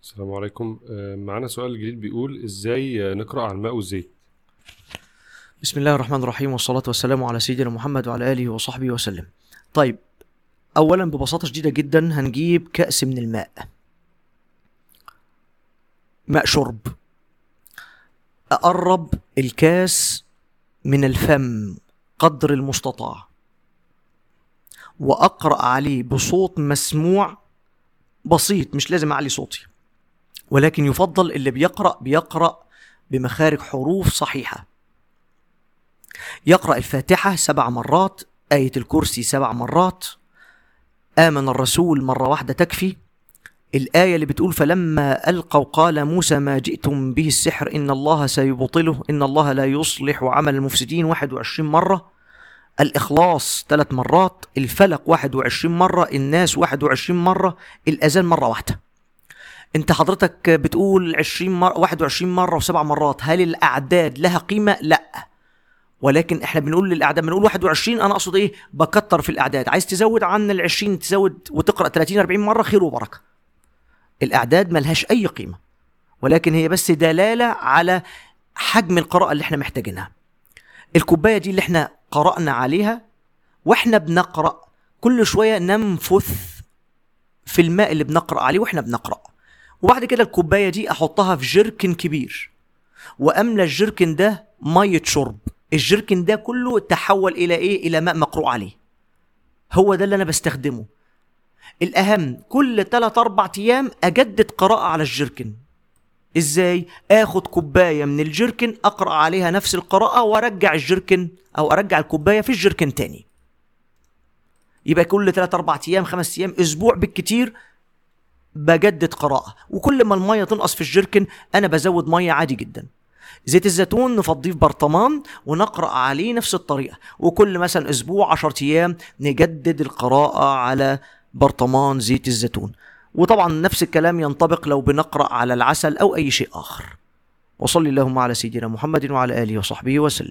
السلام عليكم آه، معانا سؤال جديد بيقول ازاي آه، نقرأ على الماء والزيت بسم الله الرحمن الرحيم والصلاة والسلام على سيدنا محمد وعلى آله وصحبه وسلم طيب أولا ببساطة شديدة جدا هنجيب كأس من الماء ماء شرب أقرب الكاس من الفم قدر المستطاع وأقرأ عليه بصوت مسموع بسيط مش لازم أعلي صوتي ولكن يفضل اللي بيقرأ بيقرأ بمخارج حروف صحيحة يقرأ الفاتحة سبع مرات آية الكرسي سبع مرات آمن الرسول مرة واحدة تكفي الآية اللي بتقول فلما ألقوا قال موسى ما جئتم به السحر إن الله سيبطله إن الله لا يصلح عمل المفسدين 21 مرة الإخلاص ثلاث مرات الفلق 21 مرة الناس 21 مرة الأذان مرة واحدة انت حضرتك بتقول 20 مرة 21 مرة وسبع مرات هل الأعداد لها قيمة؟ لأ ولكن احنا بنقول للاعداد بنقول 21 انا اقصد ايه بكتر في الاعداد عايز تزود عن ال 20 تزود وتقرا 30 40 مره خير وبركه الاعداد ملهاش اي قيمه ولكن هي بس دلاله على حجم القراءه اللي احنا محتاجينها الكوبايه دي اللي احنا قرانا عليها واحنا بنقرا كل شويه ننفث في الماء اللي بنقرا عليه واحنا بنقرا وبعد كده الكوبايه دي احطها في جركن كبير واملى الجركن ده ميه شرب الجركن ده كله تحول الى ايه الى ماء مقروء عليه هو ده اللي انا بستخدمه الاهم كل 3 4 ايام اجدد قراءه على الجركن ازاي اخد كوبايه من الجركن اقرا عليها نفس القراءه وارجع الجركن او ارجع الكوبايه في الجركن تاني يبقى كل 3 4 ايام 5 ايام اسبوع بالكتير بجدد قراءه وكل ما الميه تنقص في الجركن انا بزود ميه عادي جدا زيت الزيتون نفضيه في برطمان ونقرا عليه نفس الطريقه وكل مثلا اسبوع 10 ايام نجدد القراءه على برطمان زيت الزيتون وطبعا نفس الكلام ينطبق لو بنقرا على العسل او اي شيء اخر وصلي اللهم على سيدنا محمد وعلى اله وصحبه وسلم